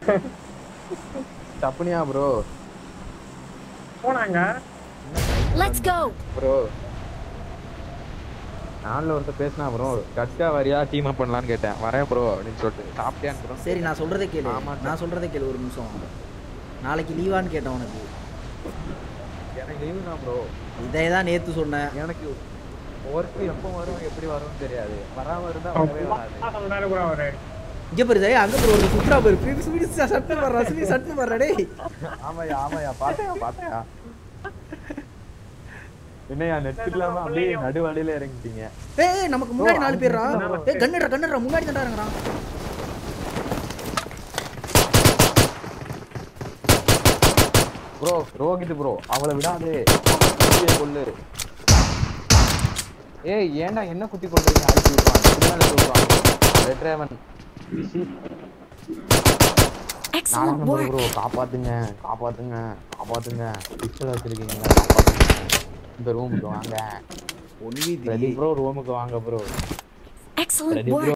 தப்புனியா bro போனாங்க Let's go. Bro நாளில் ஒருத்தர் பேசினா ப்ரோ கட்கா வரியா டீம் அப் பண்ணலான்னு கேட்டேன் வரேன் ப்ரோ அப்படின்னு சொல்லிட்டு சாப்பிட்டியான்னு ப்ரோ சரி நான் சொல்றதை கேளு ஆமா. நான் சொல்றதை கேளு ஒரு நிமிஷம் நாளைக்கு லீவான்னு கேட்டேன் உனக்கு எனக்கு லீவு தான் ப்ரோ இதே தான் நேத்து சொன்னேன் எனக்கு ஒர்க் எப்போ வரும் எப்படி வரும்னு தெரியாது வராம இருந்தா அவன் வரவே வராது சொன்னாரு ப்ரோ அவரு இங்க பாரு ஜெய அங்க பாரு ஒரு சுத்ரா பாரு பிரிபிஸ் பிரிபிஸ் சட்டு வர்றா சுமி சட்டு வர்றா டேய் ஆமாயா ஆமாயா பாத்தையா பாத்தையா என்னையா நெட் இல்லாம அப்படியே நடுவழியில இறங்கிட்டீங்க ஏய் ஏய், நமக்கு முன்னாடி ஓ, நாலு பேர்ரா அங்க ஏய் கண்ணுடா கண்ணுடா முன்னாடி தான்டா இறங்குறான் ப்ரோ ரோஹித் ப்ரோ அவளை விடாதே குத்தியை கொல்லு ஏய் ஏன்டா என்ன குத்தி கொள்றீங்க அடிச்சு விட்டுவான் திருநாள் சொல்றான் ரெட்ரேவன் Excellent நானும் work. ப்ரோ காப்பாத்துங்க காப்பாத்துங்க காப்பாத்துங்க பிஸ்டல் வச்சிருக்கீங்களா காப்பாத்துங்க இந்த ரூமுக்கு வாங்க ஒன்வி ரெடி ப்ரோ ரூமுக்கு வாங்க bro Excellent ready work. Bro